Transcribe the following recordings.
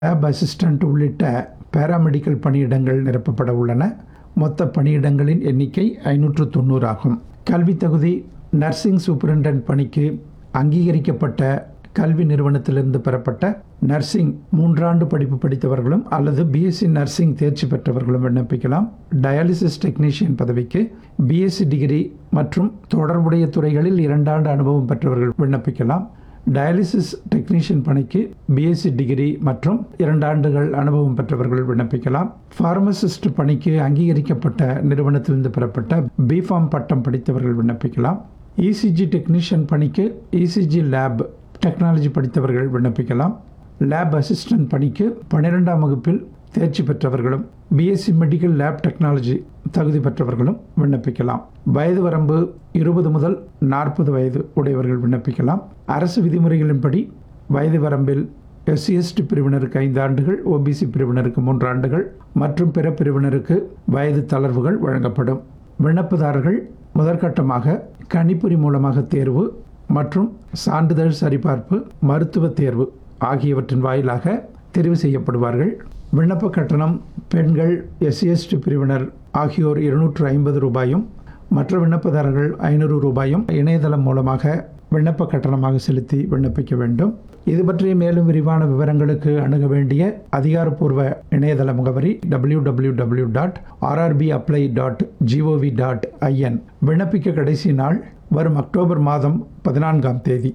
lab assistant உள்ளிட்ட paramedical பணியிடங்கள் நிரப்பப்பட உள்ளன மொத்த பணியிடங்களின் எண்ணிக்கை ஐநூற்று தொண்ணூறு ஆகும் கல்வி தகுதி நர்சிங் சூப்பரிண்டென்ட் பணிக்கு அங்கீகரிக்கப்பட்ட கல்வி நிறுவனத்திலிருந்து பெறப்பட்ட நர்சிங் மூன்றாண்டு படிப்பு படித்தவர்களும் அல்லது பிஎஸ்சி நர்சிங் தேர்ச்சி பெற்றவர்களும் விண்ணப்பிக்கலாம் டயாலிசிஸ் டெக்னீஷியன் பதவிக்கு பிஎஸ்சி டிகிரி மற்றும் தொடர்புடைய துறைகளில் இரண்டாண்டு அனுபவம் பெற்றவர்கள் விண்ணப்பிக்கலாம் டயாலிசிஸ் டெக்னீஷியன் பணிக்கு பிஎஸ்சி டிகிரி மற்றும் இரண்டு ஆண்டுகள் அனுபவம் பெற்றவர்கள் விண்ணப்பிக்கலாம் ஃபார்மசிஸ்ட் பணிக்கு அங்கீகரிக்கப்பட்ட நிறுவனத்திலிருந்து பெறப்பட்ட பிஃபார்ம் பட்டம் படித்தவர்கள் விண்ணப்பிக்கலாம் இசிஜி டெக்னீஷியன் பணிக்கு இசிஜி லேப் டெக்னாலஜி படித்தவர்கள் விண்ணப்பிக்கலாம் லேப் அசிஸ்டன்ட் பணிக்கு பன்னிரெண்டாம் வகுப்பில் தேர்ச்சி பெற்றவர்களும் பிஎஸ்சி மெடிக்கல் லேப் டெக்னாலஜி தகுதி பெற்றவர்களும் விண்ணப்பிக்கலாம் வயது வரம்பு இருபது முதல் நாற்பது வயது உடையவர்கள் விண்ணப்பிக்கலாம் அரசு விதிமுறைகளின்படி வயது வரம்பில் எஸ்சி எஸ்டி பிரிவினருக்கு ஐந்து ஆண்டுகள் ஓபிசி பிரிவினருக்கு மூன்று ஆண்டுகள் மற்றும் பிற பிரிவினருக்கு வயது தளர்வுகள் வழங்கப்படும் விண்ணப்பதாரர்கள் முதற்கட்டமாக கணிப்பொறி மூலமாக தேர்வு மற்றும் சான்றிதழ் சரிபார்ப்பு மருத்துவ தேர்வு ஆகியவற்றின் வாயிலாக தெரிவு செய்யப்படுவார்கள் விண்ணப்ப கட்டணம் பெண்கள் எஸ்சிஎஸ்டி பிரிவினர் ஆகியோர் இருநூற்று ஐம்பது ரூபாயும் மற்ற விண்ணப்பதாரர்கள் ஐநூறு ரூபாயும் இணையதளம் மூலமாக விண்ணப்ப கட்டணமாக செலுத்தி விண்ணப்பிக்க வேண்டும் இது பற்றிய மேலும் விரிவான விவரங்களுக்கு அணுக வேண்டிய அதிகாரப்பூர்வ இணையதள முகவரி W W W dot RRB apply dot GOV dot IN விண்ணப்பிக்க கடைசி நாள் வரும் அக்டோபர் மாதம் பதினான்காம் தேதி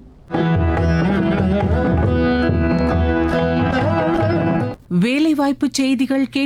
வேலைவாய்ப்பு செய்திகள் கேட்டு